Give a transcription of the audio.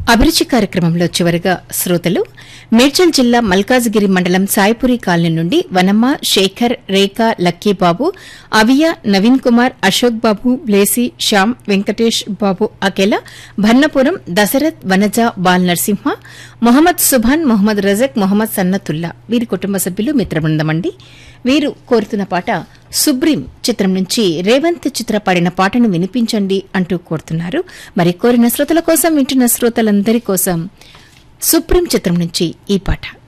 అభిరుచి కార్యక్రమంలో చివరిగా శ్రోతలు మేడ్చల్ జిల్లా మల్కాజ్గిరి మండలం సాయిపురి కాలనీ నుండి వనమ్మ శేఖర్ రేఖ లక్కీబాబు అవియ నవీన్ కుమార్ అశోక్ బాబు బ్లేసి శ్యామ్ వెంకటేష్ బాబు అకెల భన్నపురం దశరథ్ వనజ బాల్ నరసింహ మొహమ్మద్ సుభాన్ మొహమ్మద్ రజక్ మొహమ్మద్ సన్నతుల్లా వీరి కుటుంబ సభ్యులు మిత్రబృందమండి వీరు కోరుతున్న పాట సుబ్రీం చిత్రం నుంచి రేవంత్ చిత్ర పాడిన పాటను వినిపించండి అంటూ కోరుతున్నారు మరి కోరిన శ్రోతల కోసం వింటున్న శ్రోతలందరి కోసం సుప్రీం చిత్రం నుంచి ఈ పాట